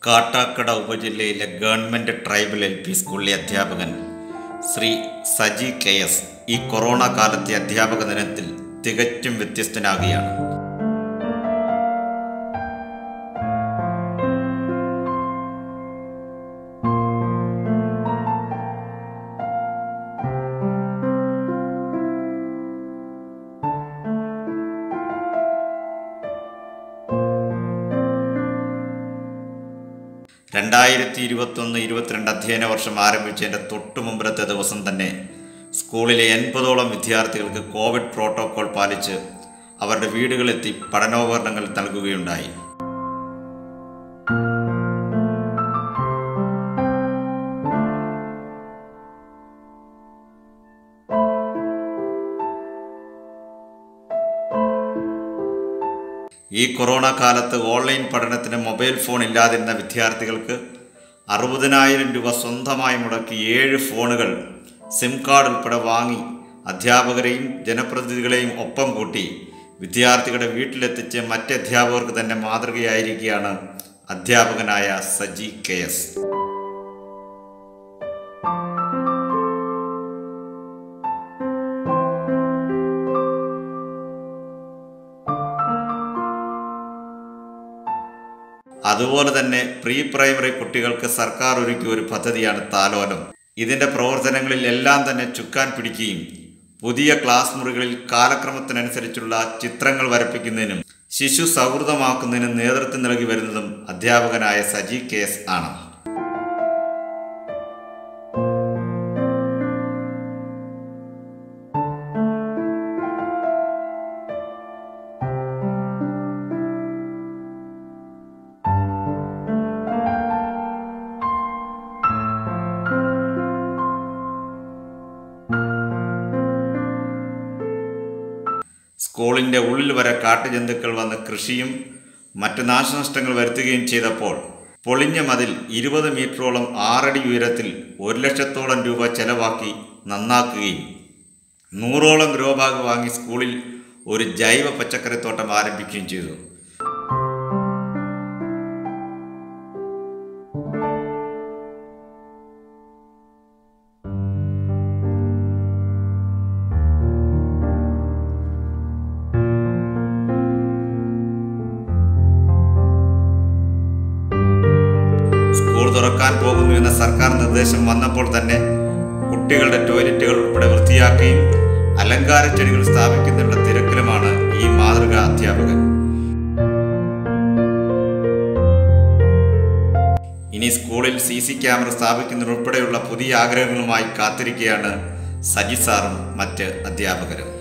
കാട്ടാക്കട ഉപജില്ലയിലെ government tribal L P സ്കൂളിലെ അധ്യാപകൻ ശ്രീ സജി കെ എസ് ഈ കൊറോണ കാലത്തെ അധ്യാപക ദിനത്തിൽ തികച്ചും വ്യത്യസ്തനാകുകയാണ് രണ്ടായിരത്തി ഇരുപത്തൊന്ന് ഇരുപത്തിരണ്ട് അധ്യയന വർഷം ആരംഭിച്ചതിൻ്റെ തൊട്ടു മുമ്പത്തെ ദിവസം തന്നെ സ്കൂളിലെ എൺപതോളം വിദ്യാർത്ഥികൾക്ക് കോവിഡ് പ്രോട്ടോകോൾ പാലിച്ച് അവരുടെ വീടുകളെത്തി പഠനോപകരണങ്ങൾ നൽകുകയുണ്ടായി ഈ കൊറോണ കാലത്ത് ഓൺലൈൻ പഠനത്തിന് മൊബൈൽ ഫോൺ ഇല്ലാതിരുന്ന വിദ്യാർത്ഥികൾക്ക് അറുപതിനായിരം രൂപ സ്വന്തമായി മുടക്കി ഏഴ് ഫോണുകൾ സിം കാർഡ് ഉൾപ്പെടെ വാങ്ങി അധ്യാപകരെയും ജനപ്രതിനിധികളെയും ഒപ്പം കൂട്ടി വിദ്യാർത്ഥികളുടെ വീട്ടിലെത്തിച്ച് മറ്റ് അധ്യാപകർക്ക് തന്നെ മാതൃകയായിരിക്കുകയാണ് അധ്യാപകനായ സജി കെ എസ് അതുപോലെ തന്നെ പ്രീ പ്രൈമറി കുട്ടികൾക്ക് സർക്കാർ ഒരുക്കിയ ഒരു പദ്ധതിയാണ് താലോലം ഇതിൻ്റെ പ്രവർത്തനങ്ങളിൽ എല്ലാം തന്നെ ചുക്കാൻ പിടിക്കുകയും പുതിയ ക്ലാസ് മുറികളിൽ കാലക്രമത്തിനനുസരിച്ചുള്ള ചിത്രങ്ങൾ വരപ്പിക്കുന്നതിനും ശിശു സൗഹൃദമാക്കുന്നതിനും നേതൃത്വം നൽകി വരുന്നതും അധ്യാപകനായ സജി കെ എസ് ആണ് സ്കൂളിൻ്റെ ഉള്ളിൽ വരെ കാട്ടുജന്തുക്കൾ വന്ന് കൃഷിയും മറ്റ് നാശനഷ്ടങ്ങൾ വരുത്തുകയും ചെയ്തപ്പോൾ പൊളിഞ്ഞ മതിൽ ഇരുപത് മീറ്ററോളം ആറടി ഉയരത്തിൽ ഒരു ലക്ഷത്തോളം രൂപ ചെലവാക്കി നന്നാക്കുകയും നൂറോളം ഗ്രോ ബാഗ് വാങ്ങി സ്കൂളിൽ ഒരു ജൈവ പച്ചക്കറിത്തോട്ടം ആരംഭിക്കുകയും ചെയ്തു സ്കൂൾ തുറക്കാൻ പോകുന്നു എന്ന സർക്കാർ നിർദ്ദേശം വന്നപ്പോൾ തന്നെ കുട്ടികളുടെ ടോയ്ലറ്റുകൾ ഉൾപ്പെടെ വൃത്തിയാക്കുകയും അലങ്കാര ചെടികൾ സ്ഥാപിക്കുന്നതിനുള്ള തിരക്കിലുമാണ് ഈ മാതൃക അധ്യാപകൻ ഇനി സ്കൂളിൽ സി സി ക്യാമറ സ്ഥാപിക്കുന്നതിനുൾപ്പെടെയുള്ള പുതിയ ആഗ്രഹങ്ങളുമായി കാത്തിരിക്കുകയാണ് സജി സാറും മറ്റ് അധ്യാപകരും